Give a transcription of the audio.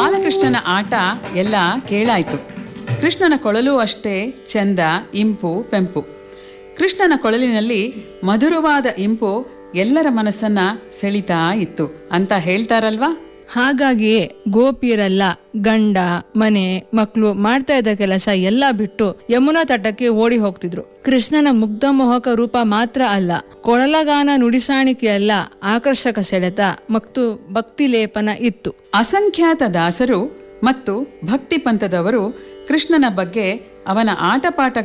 ಬಾಲಕೃಷ್ಣನ ಆಟ ಎಲ್ಲ ಕೇಳಾಯ್ತು ಕೃಷ್ಣನ ಕೊಳಲು ಅಷ್ಟೇ ಚಂದ ಇಂಪು ಪೆಂಪು ಕೃಷ್ಣನ ಕೊಳಲಿನಲ್ಲಿ ಮಧುರವಾದ ಇಂಪು ಎಲ್ಲರ ಮನಸ್ಸನ್ನ ಸೆಳಿತಾ ಇತ್ತು ಅಂತ ಹೇಳ್ತಾರಲ್ವಾ ಹಾಗಾಗಿಯೇ ಗೋಪಿಯರೆಲ್ಲ ಗಂಡ ಮನೆ ಮಕ್ಕಳು ಮಾಡ್ತಾ ಇದ್ದ ಕೆಲಸ ಎಲ್ಲ ಬಿಟ್ಟು ಯಮುನಾ ತಟಕ್ಕೆ ಓಡಿ ಹೋಗ್ತಿದ್ರು ಕೃಷ್ಣನ ಮುಗ್ಧ ಮೋಹಕ ರೂಪ ಮಾತ್ರ ಅಲ್ಲ ಕೊಳಲಗಾನ ನುಡಿಸಾಣಿಕೆಯಲ್ಲ ಆಕರ್ಷಕ ಸೆಳೆತ ಮತ್ತು ಭಕ್ತಿ ಲೇಪನ ಇತ್ತು ಅಸಂಖ್ಯಾತ ದಾಸರು ಮತ್ತು ಭಕ್ತಿ ಪಂಥದವರು ಕೃಷ್ಣನ ಬಗ್ಗೆ ಅವನ ಆಟಪಾಠ